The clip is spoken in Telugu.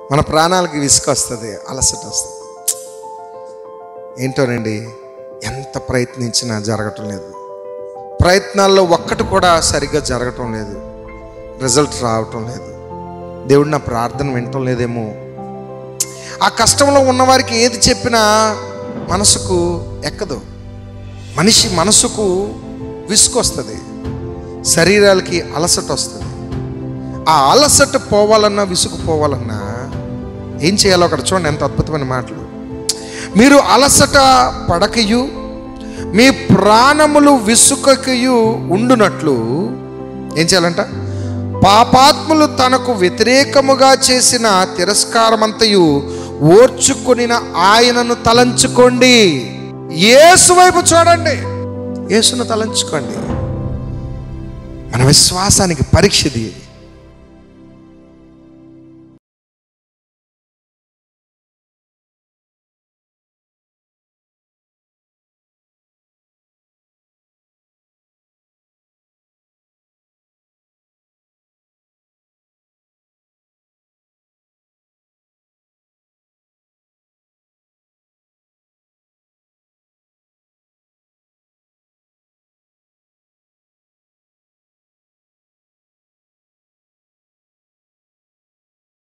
మన ప్రాణాలకి విసుకొస్తుంది అలసట వస్తుంది ఏంటోనండి ఎంత ప్రయత్నించినా జరగటం లేదు ప్రయత్నాల్లో ఒక్కటి కూడా సరిగ్గా జరగటం లేదు రిజల్ట్ రావటం లేదు దేవుడు నా ప్రార్థన వినటం లేదేమో ఆ కష్టంలో ఉన్నవారికి ఏది చెప్పినా మనసుకు ఎక్కదు మనిషి మనసుకు విసుకొస్తుంది శరీరాలకి అలసట వస్తుంది ఆ అలసట పోవాలన్నా విసుగు పోవాలన్నా ఏం చేయాలో అక్కడ చూడండి ఎంత అద్భుతమైన మాటలు మీరు అలసట పడకయు మీ ప్రాణములు విసుకకయు ఉండునట్లు ఏం చేయాలంట పాపాత్ములు తనకు వ్యతిరేకముగా చేసిన తిరస్కారమంతయు ఓర్చుకొనిన ఆయనను తలంచుకోండి యేసు వైపు చూడండి యేసును తలంచుకోండి మన విశ్వాసానికి పరీక్ష ఇది